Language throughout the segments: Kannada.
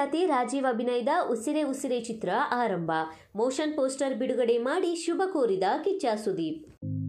ಖ್ಯಾತಿ ರಾಜೀವ್ ಅಭಿನಯದ ಉಸಿರೆ ಉಸಿರೆ ಚಿತ್ರ ಆರಂಭ ಮೋಷನ್ ಪೋಸ್ಟರ್ ಬಿಡುಗಡೆ ಮಾಡಿ ಶುಭ ಕೋರಿದ ಕಿಚ್ಚ ಸುದೀಪ್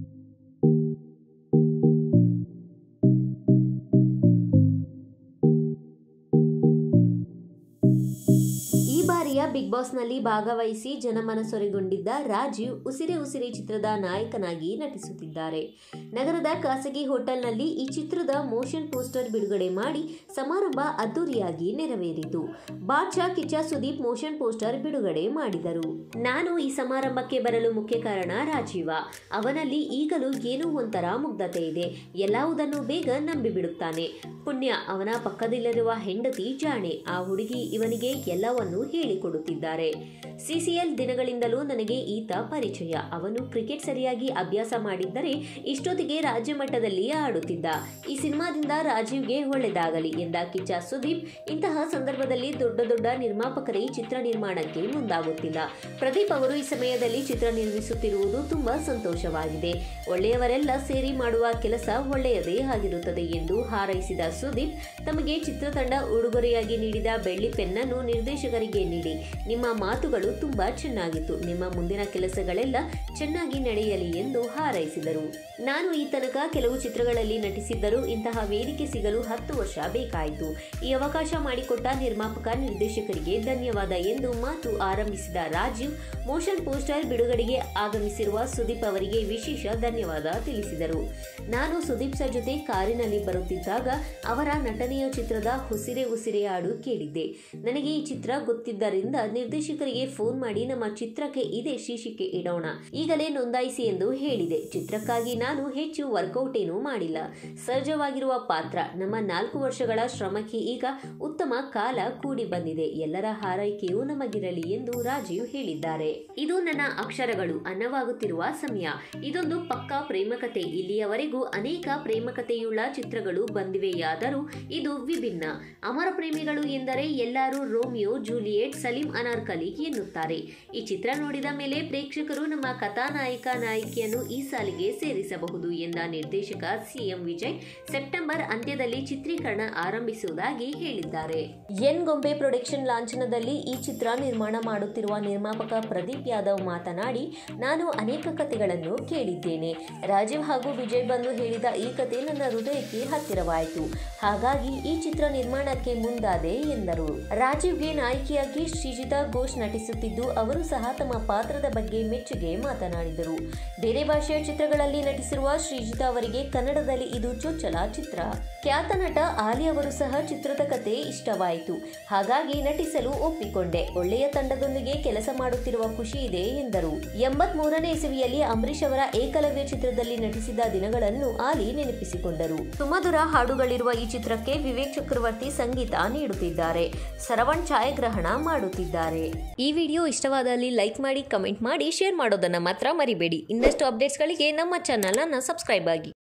ಈ ಬಾರಿಯ ಬಿಗ್ ಬಾಸ್ನಲ್ಲಿ ಭಾಗವಹಿಸಿ ಜನಮನಸೊರೆಗೊಂಡಿದ್ದ ರಾಜೀವ್ ಉಸಿರೆ ಉಸಿರೆ ಚಿತ್ರದ ನಾಯಕನಾಗಿ ನಟಿಸುತ್ತಿದ್ದಾರೆ ನಗರದ ಖಾಸಗಿ ಹೋಟೆಲ್ನಲ್ಲಿ ಈ ಚಿತ್ರದ ಮೋಷನ್ ಪೋಸ್ಟರ್ ಬಿಡುಗಡೆ ಮಾಡಿ ಸಮಾರಂಭ ಅದ್ದೂರಿಯಾಗಿ ನೆರವೇರಿತು ಬಾದ್ಶಾ ಕಿಚ್ಚ ಸುದೀಪ್ ಮೋಷನ್ ಪೋಸ್ಟರ್ ಬಿಡುಗಡೆ ಮಾಡಿದರು ನಾನು ಈ ಸಮಾರಂಭಕ್ಕೆ ಬರಲು ಮುಖ್ಯ ಕಾರಣ ರಾಜೀವ ಅವನಲ್ಲಿ ಈಗಲೂ ಏನೋ ಒಂಥರ ಮುಗ್ಧತೆ ಇದೆ ಎಲ್ಲವುದನ್ನು ಬೇಗ ನಂಬಿಬಿಡುತ್ತಾನೆ ಪುಣ್ಯ ಅವನ ಪಕ್ಕದಲ್ಲಿರುವ ಹೆಂಡತಿ ಜಾಣೆ ಆ ಹುಡುಗಿ ಇವನಿಗೆ ಎಲ್ಲವನ್ನೂ ಹೇಳಿಕೊಡುತ್ತಿದ್ದಾರೆ ಸಿಸಿಎಲ್ ದಿನಗಳಿಂದಲೂ ನನಗೆ ಈತ ಪರಿಚಯ ಅವನು ಕ್ರಿಕೆಟ್ ಸರಿಯಾಗಿ ಅಭ್ಯಾಸ ಮಾಡಿದ್ದರೆ ಇಷ್ಟೊತ್ತಿಗೆ ರಾಜ್ಯ ಮಟ್ಟದಲ್ಲಿ ಆಡುತ್ತಿದ್ದ ಈ ಸಿನಿಮಾದಿಂದ ರಾಜೀವ್ಗೆ ಒಳ್ಳೆದಾಗಲಿ ಎಂದ ಕಿಚ್ಚ ಸುದೀಪ್ ಇಂತಹ ಸಂದರ್ಭದಲ್ಲಿ ದೊಡ್ಡ ದೊಡ್ಡ ನಿರ್ಮಾಪಕರೇ ಚಿತ್ರ ನಿರ್ಮಾಣಕ್ಕೆ ಮುಂದಾಗುತ್ತಿಲ್ಲ ಪ್ರದೀಪ್ ಅವರು ಈ ಸಮಯದಲ್ಲಿ ಚಿತ್ರ ನಿರ್ಮಿಸುತ್ತಿರುವುದು ತುಂಬಾ ಸಂತೋಷವಾಗಿದೆ ಒಳ್ಳೆಯವರೆಲ್ಲ ಸೇರಿ ಮಾಡುವ ಕೆಲಸ ಒಳ್ಳೆಯದೇ ಆಗಿರುತ್ತದೆ ಎಂದು ಹಾರೈಸಿದ ಸುದೀಪ್ ತಮಗೆ ಚಿತ್ರತಂಡ ಉಡುಗೊರೆಯಾಗಿ ನೀಡಿದ ಬೆಳ್ಳಿ ಪೆನ್ನನ್ನು ನಿರ್ದೇಶಕರಿಗೆ ನೀಡಿ ನಿಮ್ಮ ಮಾತುಗಳು ತುಂಬಾ ಚೆನ್ನಾಗಿತ್ತು ನಿಮ್ಮ ಮುಂದಿನ ಕೆಲಸಗಳೆಲ್ಲ ಚೆನ್ನಾಗಿ ನಡೆಯಲಿ ಎಂದು ಹಾರೈಸಿದರು ನಾನು ಈ ತನಕ ಕೆಲವು ಚಿತ್ರಗಳಲ್ಲಿ ನಟಿಸಿದ್ದರೂ ಇಂತಹ ವೇದಿಕೆ ಸಿಗಲು ಹತ್ತು ವರ್ಷ ಬೇಕಾಯಿತು ಈ ಅವಕಾಶ ಮಾಡಿಕೊಟ್ಟ ನಿರ್ಮಾಪಕ ನಿರ್ದೇಶಕರಿಗೆ ಧನ್ಯವಾದ ಎಂದು ಮಾತು ಆರಂಭಿಸಿದ ರಾಜೀವ್ ಮೋಷನ್ ಪೋಸ್ಟರ್ ಬಿಡುಗಡೆಗೆ ಆಗಮಿಸಿರುವ ಸುದೀಪ್ ಅವರಿಗೆ ವಿಶೇಷ ಧನ್ಯವಾದ ತಿಳಿಸಿದರು ನಾನು ಸುದೀಪ್ ಸರ್ ಜೊತೆ ಕಾರಿನಲ್ಲಿ ಬರುತ್ತಿದ್ದಾಗ ಅವರ ನಟನೆಯ ಚಿತ್ರದ ಉಸಿರೆ ಉಸಿರೆ ಹಾಡು ಕೇಳಿದ್ದೆ ನನಗೆ ಈ ಚಿತ್ರ ಗೊತ್ತಿದ್ದರಿಂದ ನಿರ್ದೇಶಕರಿಗೆ ಫೋನ್ ಮಾಡಿ ನಮ್ಮ ಚಿತ್ರಕ್ಕೆ ಇದೇ ಶೀರ್ಷಿಕೆ ಇಡೋಣ ಈಗಲೇ ನೋಂದಾಯಿಸಿ ಎಂದು ಹೇಳಿದೆ ಚಿತ್ರಕ್ಕಾಗಿ ನಾನು ಹೆಚ್ಚು ವರ್ಕೌಟ್ ಏನೂ ಮಾಡಿಲ್ಲ ಸಹಜವಾಗಿರುವ ಪಾತ್ರ ನಮ್ಮ ನಾಲ್ಕು ವರ್ಷಗಳ ಶ್ರಮಕ್ಕೆ ಈಗ ಉತ್ತಮ ಕಾಲ ಕೂಡಿ ಬಂದಿದೆ ಎಲ್ಲರ ಹಾರೈಕೆಯೂ ನಮಗಿರಲಿ ಎಂದು ರಾಜೀವ್ ಹೇಳಿದ್ದಾರೆ ಇದು ನನ್ನ ಅಕ್ಷರಗಳು ಅನ್ನವಾಗುತ್ತಿರುವ ಸಮಯ ಇದೊಂದು ಪಕ್ಕಾ ಪ್ರೇಮಕತೆ ಇಲ್ಲಿಯವರೆಗೂ ಅನೇಕ ಪ್ರೇಮಕತೆಯುಳ್ಳ ಚಿತ್ರಗಳು ಬಂದಿವೆಯಾದರೂ ಇದು ವಿಭಿನ್ನ ಅಮರ ಪ್ರೇಮಿಗಳು ಎಂದರೆ ಎಲ್ಲರೂ ರೋಮಿಯೋ ಜೂಲಿಯೆಟ್ ಸಲೀಂ ಅನಾರ್ಕಲಿ ಎನ್ನುತ್ತಾರೆ ಈ ಚಿತ್ರ ನೋಡಿದ ಮೇಲೆ ಪ್ರೇಕ್ಷಕರು ನಮ್ಮ ಕಥಾನಾಯಕ ನಾಯಕಿಯನ್ನು ಈ ಸಾಲಿಗೆ ಸೇರಿಸಬಹುದು ಎಂದ ನಿರ್ದೇಶಕ ಸಿಎಂ ವಿಜಯ್ ಸೆಪ್ಟೆಂಬರ್ ಅಂತ್ಯದಲ್ಲಿ ಚಿತ್ರೀಕರಣ ಆರಂಭಿಸುವುದಾಗಿ ಹೇಳಿದ್ದಾರೆ ಎನ್ ಗೊಂಬೆ ಪ್ರೊಡಕ್ಷನ್ ಲಾಂಛನದಲ್ಲಿ ಈ ಚಿತ್ರ ನಿರ್ಮಾಣ ಮಾಡುತ್ತಿರುವ ನಿರ್ಮಾಪಕ ಪ್ರದೀಪ್ ಯಾದವ್ ಮಾತನಾಡಿ ನಾನು ಅನೇಕ ಕಥೆಗಳನ್ನು ಕೇಳಿದ್ದೇನೆ ರಾಜೀವ್ ಹಾಗೂ ವಿಜಯ್ ಬಂದು ಹೇಳಿದ ಈ ಕತೆ ನನ್ನ ಹೃದಯಕ್ಕೆ ಹತ್ತಿರವಾಯಿತು ಹಾಗಾಗಿ ಈ ಚಿತ್ರ ನಿರ್ಮಾಣಕ್ಕೆ ಮುಂದಾದೆ ಎಂದರು ರಾಜೀವ್ಗೆ ನಾಯಕಿಯಾಗಿ ಶ್ರೀಜಿತಾ ಘೋಷ್ ನಟಿಸುತ್ತಿದ್ದು ಅವರು ಸಹ ತಮ್ಮ ಪಾತ್ರದ ಬಗ್ಗೆ ಮೆಚ್ಚುಗೆ ಮಾತನಾಡಿದರು ಬೇರೆ ಭಾಷೆಯ ಚಿತ್ರಗಳಲ್ಲಿ ನಟಿಸಿರುವ ಶ್ರೀಜಿತಾ ಅವರಿಗೆ ಕನ್ನಡದಲ್ಲಿ ಇದು ಚೊಚ್ಚಲ ಚಿತ್ರ ಖ್ಯಾತ ನಟ ಆಲಿ ಅವರು ಸಹ ಚಿತ್ರದ ಕತೆ ಇಷ್ಟವಾಯಿತು ಹಾಗಾಗಿ ನಟಿಸಲು ಒಪ್ಪಿಕೊಂಡೆ ಒಳ್ಳೆಯ ತಂಡದೊಂದಿಗೆ ಕೆಲಸ ಮಾಡುತ್ತಿರುವ ಖುಷಿ ಇದೆ ಎಂದರು ಎಂಬತ್ ಮೂರನೇ ಇಸವಿಯಲ್ಲಿ ಅಂಬರೀಷ್ ಅವರ ಏಕಲವ್ಯ ಚಿತ್ರದಲ್ಲಿ ನಟಿಸಿದ ದಿನಗಳನ್ನು ಆಲಿ ನೆನಪಿಸಿಕೊಂಡರು ಸುಮಧುರ ಹಾಡುಗಳಿರುವ ಈ ಚಿತ್ರಕ್ಕೆ ವಿವೇಕ್ ಚಕ್ರವರ್ತಿ ಸಂಗೀತ ನೀಡುತ್ತಿದ್ದಾರೆ ಸರವಣ್ ಛಾಯಾಗ್ರಹಣ ಮಾಡುತ್ತಿದ್ದಾರೆ ಈ ವಿಡಿಯೋ ಇಷ್ಟವಾದಲ್ಲಿ ಲೈಕ್ ಮಾಡಿ ಕಮೆಂಟ್ ಮಾಡಿ ಶೇರ್ ಮಾಡೋದನ್ನ ಮಾತ್ರ ಮರಿಬೇಡಿ ಇನ್ನಷ್ಟು ಅಪ್ಡೇಟ್ಸ್ಗಳಿಗೆ ನಮ್ಮ ಚಾನಲ್ ಅನ್ನ ಸಬ್ಸ್ಕ್ರೈಬ್ ಆಗಿ